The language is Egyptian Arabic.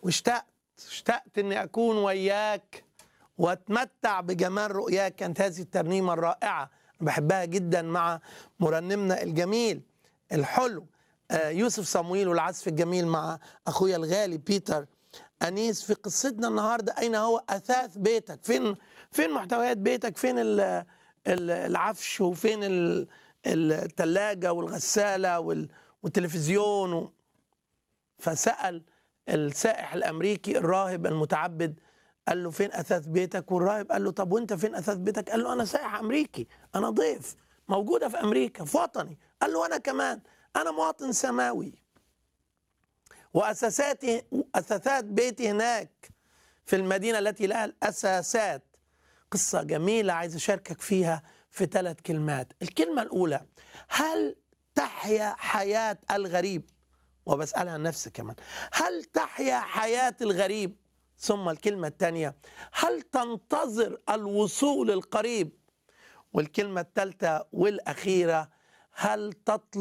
واشتقت اشتقت اني اكون وياك واتمتع بجمال رؤياك كانت هذه الترنيمه الرائعه أنا بحبها جدا مع مرنمنا الجميل الحلو آه، يوسف صمويل والعزف الجميل مع اخويا الغالي بيتر انيس في قصتنا النهارده اين هو اثاث بيتك فين فين محتويات بيتك فين ال- ال- العفش وفين ال- الثلاجه والغساله وال- والتلفزيون و... فسال السائح الامريكي الراهب المتعبد قال له فين اثاث بيتك والراهب قال له طب وانت فين اثاث بيتك قال له انا سائح امريكي انا ضيف موجوده في امريكا في وطني قال له انا كمان انا مواطن سماوي واساساتي اساسات بيتي هناك في المدينه التي لها الاساسات قصه جميله عايز اشاركك فيها في ثلاث كلمات الكلمه الاولى هل تحيا حياه الغريب وبسالها عن نفسي كمان هل تحيا حياه الغريب ثم الكلمه الثانيه هل تنتظر الوصول القريب والكلمه الثالثه والاخيره هل تطلب